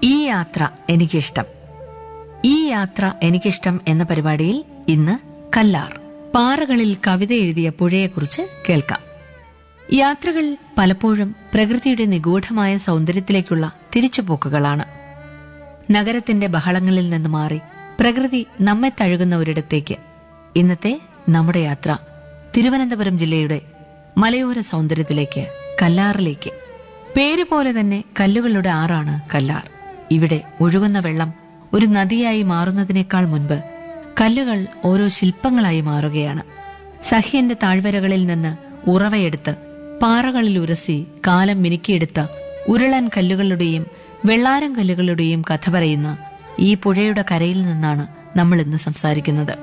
ഈ യാത്ര എനിക്കിഷ്ടം ഈ യാത്ര എനിക്കിഷ്ടം എന്ന പരിപാടിയിൽ ഇന്ന് കല്ലാർ പാറകളിൽ കവിത എഴുതിയ പുഴയെക്കുറിച്ച് കേൾക്കാം യാത്രകൾ പലപ്പോഴും പ്രകൃതിയുടെ നിഗൂഢമായ സൗന്ദര്യത്തിലേക്കുള്ള തിരിച്ചുപോക്കുകളാണ് നഗരത്തിന്റെ ബഹളങ്ങളിൽ നിന്ന് മാറി പ്രകൃതി നമ്മെ തഴുകുന്ന ഒരിടത്തേക്ക് ഇന്നത്തെ നമ്മുടെ യാത്ര തിരുവനന്തപുരം ജില്ലയുടെ മലയോര സൗന്ദര്യത്തിലേക്ക് കല്ലാറിലേക്ക് പേര് പോലെ തന്നെ കല്ലുകളുടെ ആറാണ് കല്ലാർ ഇവിടെ ഒഴുകുന്ന വെള്ളം ഒരു നദിയായി മാറുന്നതിനേക്കാൾ മുൻപ് കല്ലുകൾ ഓരോ ശില്പങ്ങളായി മാറുകയാണ് സഹ്യന്റെ താഴ്വരകളിൽ നിന്ന് ഉറവയെടുത്ത് പാറകളിൽ ഉരസി കാലം മിനുക്കിയെടുത്ത ഉരുളൻ കല്ലുകളുടെയും വെള്ളാരം കല്ലുകളുടെയും കഥ പറയുന്ന ഈ പുഴയുടെ കരയിൽ നിന്നാണ് നമ്മൾ ഇന്ന് സംസാരിക്കുന്നത്